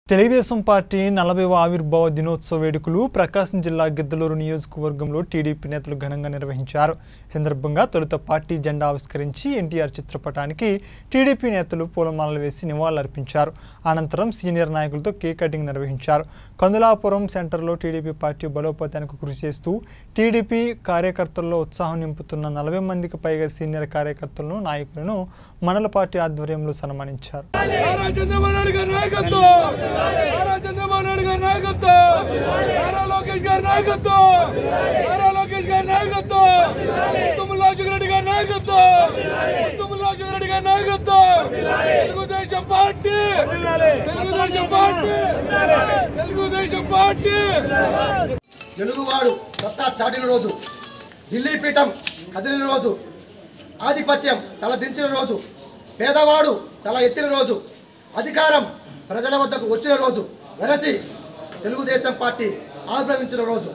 Telugu Desam party నలభైవ ఆవిర్భావ దినోత్సవ వేడుకలు ప్రకాశం జిల్లా గిద్దలూరు నియోజకవర్గంలో టీడీపీ నేతలు ఘనంగా నిర్వహించారు ఈ సందర్భంగా తొలుత పార్టీ జెండా ఆవిష్కరించి ఎన్టీఆర్ చిత్రపటానికి టీడీపీ నేతలు పూలమాలలు వేసి నివాళులర్పించారు అనంతరం సీనియర్ నాయకులతో కేక్ కటింగ్ నిర్వహించారు కందులాపురం సెంటర్లో టీడీపీ పార్టీ బలోపేతానికి కృషి చేస్తూ టీడీపీ కార్యకర్తల్లో ఉత్సాహం నింపుతున్న నలభై మందికి పైగా సీనియర్ కార్యకర్తలను నాయకులను మండల పార్టీ ఆధ్వర్యంలో సన్మానించారు నారా చంద్రబాబు నాయుడు గారి నాయకత్వం నారా చంద్రబాబు నాయుడు గారి నాయకత్వం నారా లోకేష్ గారి నాయకత్వం నారా లోకేష్ గారి నాయకత్వం తుమ్మల రాజశేఖర గారి నాయకత్వం తుమ్మల రాజశేఖర గారి నాయకత్వం Telugu Desam party Telugu Desam party Telugu Desam party తెలుగువాడు సత్తా చాటిన రోజు ఢిల్లీ పీఠం కదిలిన రోజు ఆధిపత్యం తల దించిన రోజు పేదవాడు తల ఎత్తిన రోజు అధికారం ప్రజల వద్దకు వచ్చిన రోజు వెరసి తెలుగుదేశం పార్టీ ఆవిర్భవించిన రోజు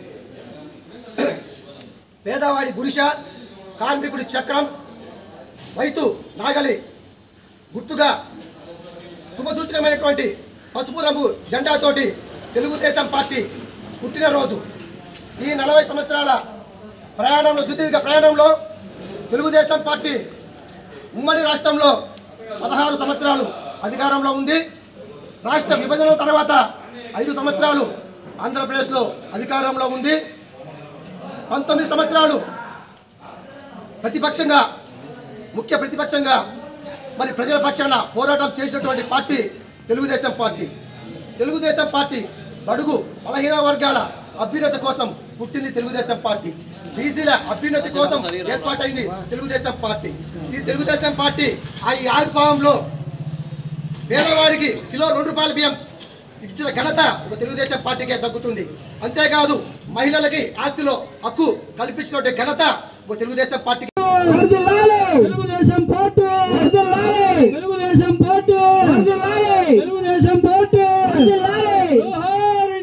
పేదవాడి గుడిష కార్మికుడి చక్రం రైతు నాగలి గుర్తుగా శుభసూచనమైనటువంటి పసుపు రంగు జెండాతోటి తెలుగుదేశం పార్టీ పుట్టినరోజు ఈ నలభై సంవత్సరాల ప్రయాణంలో సుదీర్ఘ ప్రయాణంలో తెలుగుదేశం పార్టీ ఉమ్మడి రాష్ట్రంలో పదహారు సంవత్సరాలు అధికారంలో ఉంది రాష్ట్ర విభజన తర్వాత ఐదు సంవత్సరాలు ఆంధ్రప్రదేశ్లో అధికారంలో ఉంది పంతొమ్మిది సంవత్సరాలు ప్రతిపక్షంగా ముఖ్య ప్రతిపక్షంగా మరి ప్రజల పక్షాన పోరాటం చేసినటువంటి party Telugu Desam party Telugu Desam party బడుగు బలహీన వర్గాల అభ్యున్నతి కోసం పుట్టింది తెలుగుదేశం పార్టీ బీసీల అభ్యున్నతి కోసం ఏర్పాటైంది తెలుగుదేశం పార్టీ ఈ తెలుగుదేశం పార్టీ ఆ ఈ ఆవిర్భావంలో పేదవాడికి కిలో రెండు రూపాయల బియ్యం ఇచ్చిన ఘనత ఒక తెలుగుదేశం పార్టీకే దక్కుతుంది అంతేకాదు మహిళలకి ఆస్తిలో హక్కు కల్పించినటువంటి ఘనత ఒక తెలుగుదేశం పార్టీకి Telugu Desam party Telugu Desam party Telugu Desam party జోహార్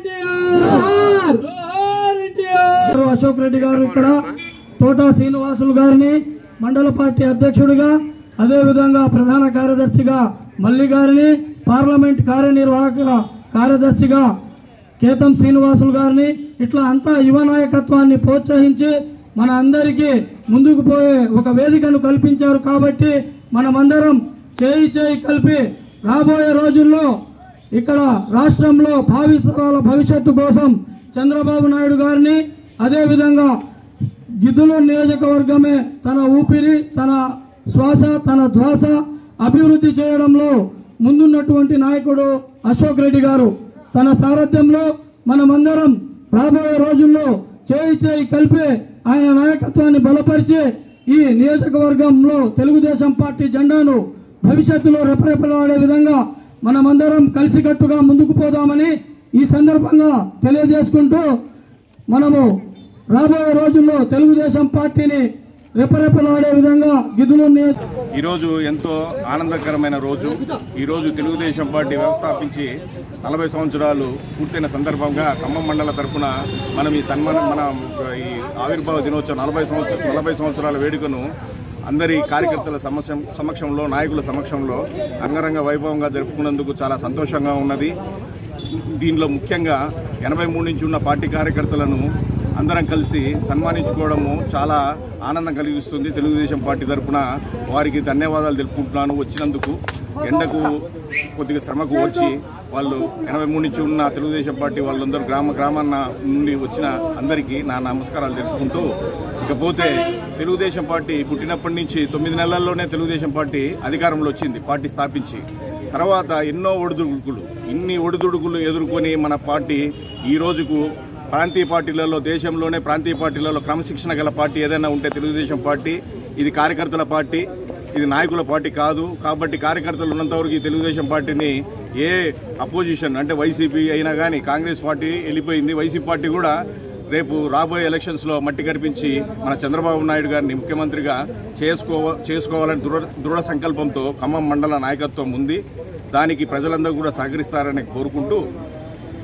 ఎన్టీఆర్ జోహార్ ఎన్టీఆర్ అశోక్ రెడ్డి గారు ఇక్కడ తోటా శ్రీనివాసులు గారిని మండల పార్టీ అధ్యక్షుడిగా అదే విధంగా ప్రధాన కార్యదర్శిగా మల్లి గారిని పార్లమెంట్ కార్యనిర్వాహక కార్యదర్శిగా కేతం శ్రీనివాసులు గారిని ఇట్లా అంతా యువ నాయకత్వాన్ని ప్రోత్సహించి మన అందరికీ ముందుకు పోయే ఒక వేదికను కల్పించారు కాబట్టి మనమందరం చేయి చేయి కలిపి రాబోయే రోజుల్లో ఇక్కడ రాష్ట్రంలో భావితరాల భవిష్యత్తు కోసం చంద్రబాబు నాయుడు గారిని అదేవిధంగా గిద్దుల నియోజకవర్గమే తన ఊపిరి తన శ్వాస తన ధ్వాస అభివృద్ధి చేయడంలో ముందున్నటువంటి నాయకుడు అశోక్ రెడ్డి గారు తన సారథ్యంలో మనమందరం రాబోయే రోజుల్లో చేయి చేయి కలిపి ఆయన నాయకత్వాన్ని బలపరిచి ఈ నియోజకవర్గంలో తెలుగుదేశం పార్టీ జెండాను భవిష్యత్తులో రెపరెపలాడే విధంగా మనమందరం కలిసికట్టుగా ముందుకు పోదామని ఈ సందర్భంగా తెలియజేసుకుంటూ మనము రాబోయే రోజుల్లో తెలుగుదేశం పార్టీని రెపరెపలాడే విధంగా గిదులు నియోజక ఈరోజు ఎంతో ఆనందకరమైన రోజు ఈరోజు తెలుగుదేశం పార్టీ వ్యవస్థాపించి నలభై సంవత్సరాలు పూర్తయిన సందర్భంగా ఖమ్మం మండల తరపున మనం ఈ సన్మానం మన ఈ ఆవిర్భావ దినోత్సవం నలభై సంవత్సరం నలభై సంవత్సరాల వేడుకను అందరి కార్యకర్తల సమక్షం సమక్షంలో నాయకుల సమక్షంలో అంగరంగ వైభవంగా జరుపుకున్నందుకు చాలా సంతోషంగా ఉన్నది దీనిలో ముఖ్యంగా ఎనభై మూడు నుంచి ఉన్న పార్టీ కార్యకర్తలను అందరం కలిసి సన్మానించుకోవడము చాలా ఆనందం కలిగిస్తుంది తెలుగుదేశం పార్టీ తరఫున వారికి ధన్యవాదాలు తెలుపుకుంటున్నాను వచ్చినందుకు ఎండకు కొద్దిగా శ్రమకు వచ్చి వాళ్ళు ఎనభై మూడు నుంచి ఉన్న తెలుగుదేశం పార్టీ వాళ్ళందరూ గ్రామ గ్రామాన్న నుండి వచ్చిన అందరికీ నా నమస్కారాలు తెలుపుకుంటూ ఇకపోతే తెలుగుదేశం పార్టీ పుట్టినప్పటి నుంచి తొమ్మిది నెలల్లోనే తెలుగుదేశం పార్టీ అధికారంలో వచ్చింది పార్టీ స్థాపించి తర్వాత ఎన్నో ఒడిదుడుకులు ఇన్ని ఒడిదుడుకులు ఎదుర్కొని మన పార్టీ ఈ రోజుకు ప్రాంతీయ పార్టీలలో దేశంలోనే ప్రాంతీయ పార్టీలలో క్రమశిక్షణ గల పార్టీ ఏదైనా ఉంటే తెలుగుదేశం పార్టీ ఇది కార్యకర్తల పార్టీ ఇది నాయకుల పార్టీ కాదు కాబట్టి కార్యకర్తలు ఉన్నంతవరకు ఈ తెలుగుదేశం పార్టీని ఏ అపోజిషన్ అంటే వైసీపీ అయినా కానీ కాంగ్రెస్ పార్టీ వెళ్ళిపోయింది వైసీపీ పార్టీ కూడా రేపు రాబోయే ఎలక్షన్స్లో మట్టి కనిపించి మన చంద్రబాబు నాయుడు గారిని ముఖ్యమంత్రిగా చేసుకో చేసుకోవాలని దృఢ దృఢ సంకల్పంతో ఖమ్మం మండల నాయకత్వం ఉంది దానికి ప్రజలందరూ కూడా సహకరిస్తారని కోరుకుంటూ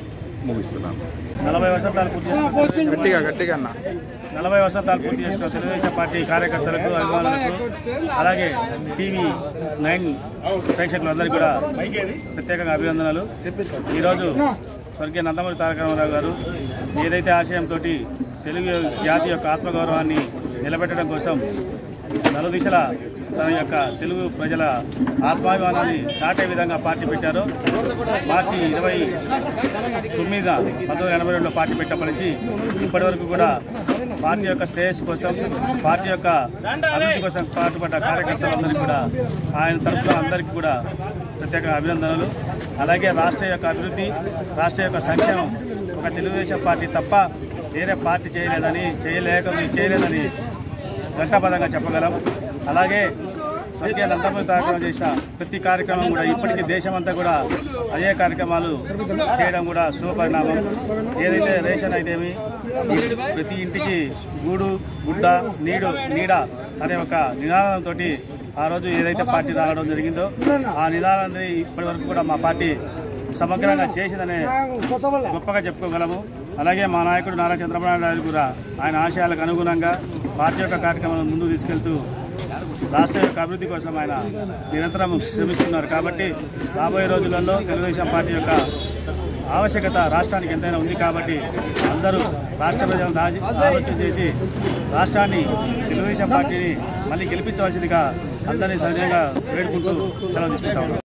ముగిస్తున్నాను నలభై వసంతాలు పూర్తి చేసుకున్న గట్టిగా గట్టిగా అన్న నలభై వసంతాలు పూర్తి చేసుకున్న తెలుగుదేశం పార్టీ కార్యకర్తలకు అభిమానులకు అలాగే టీవీ నైన్ ప్రేక్షకులందరికీ కూడా ప్రత్యేకంగా అభినందనలు ఈరోజు స్వర్గీయ నందమూరి తారక రామారావు గారు ఏదైతే ఆశయంతో తెలుగు జాతి యొక్క ఆత్మగౌరవాన్ని నిలబెట్టడం కోసం నలుదిశల తన యొక్క తెలుగు ప్రజల ఆత్మాభిమానాన్ని చాటే విధంగా పార్టీ పెట్టారు మార్చి ఇరవై తొమ్మిది పంతొమ్మిది ఎనభై రెండులో పార్టీ పెట్టినప్పటి నుంచి ఇప్పటి వరకు కూడా పార్టీ యొక్క శ్రేయస్సు కోసం పార్టీ యొక్క అభివృద్ధి కోసం పాటుపడ్డ కార్యకర్తలందరికీ కూడా ఆయన తరఫున అందరికీ కూడా ప్రత్యేక అభినందనలు అలాగే రాష్ట్ర యొక్క అభివృద్ధి రాష్ట్ర యొక్క సంక్షేమం ఒక తెలుగుదేశం పార్టీ తప్ప వేరే పార్టీ చేయలేదని చేయలేక చేయలేదని ఘంటాపదంగా చెప్పగలం అలాగే స్వర్గీయ నందమూరి తారకం చేసిన ప్రతి కార్యక్రమం కూడా ఇప్పటికీ దేశమంతా కూడా అదే కార్యక్రమాలు చేయడం కూడా శుభపరిణామం ఏదైతే రేషన్ అయితేమి ప్రతి ఇంటికి గూడు గుడ్డ నీడు నీడ అనే ఒక నినాదంతో ఆ రోజు ఏదైతే పార్టీ రావడం జరిగిందో ఆ నినాదాన్ని ఇప్పటి వరకు కూడా మా పార్టీ సమగ్రంగా చేసిందనే గొప్పగా చెప్పుకోగలము అలాగే మా నాయకుడు నారా చంద్రబాబు నాయుడు కూడా ఆయన ఆశయాలకు అనుగుణంగా పార్టీ యొక్క కార్యక్రమాలను ముందుకు తీసుకెళ్తూ రాష్ట్ర యొక్క అభివృద్ధి కోసం ఆయన నిరంతరం శ్రమిస్తున్నారు కాబట్టి రాబోయే రోజులలో తెలుగుదేశం పార్టీ యొక్క ఆవశ్యకత రాష్ట్రానికి ఎంతైనా ఉంది కాబట్టి అందరూ రాష్ట్ర ప్రజలను దాచి ఆలోచన చేసి రాష్ట్రాన్ని తెలుగుదేశం పార్టీని మళ్ళీ గెలిపించవలసిందిగా అందరినీ సవ్యంగా వేడుకుంటూ సెలవు తీసుకుంటా ఉన్నాం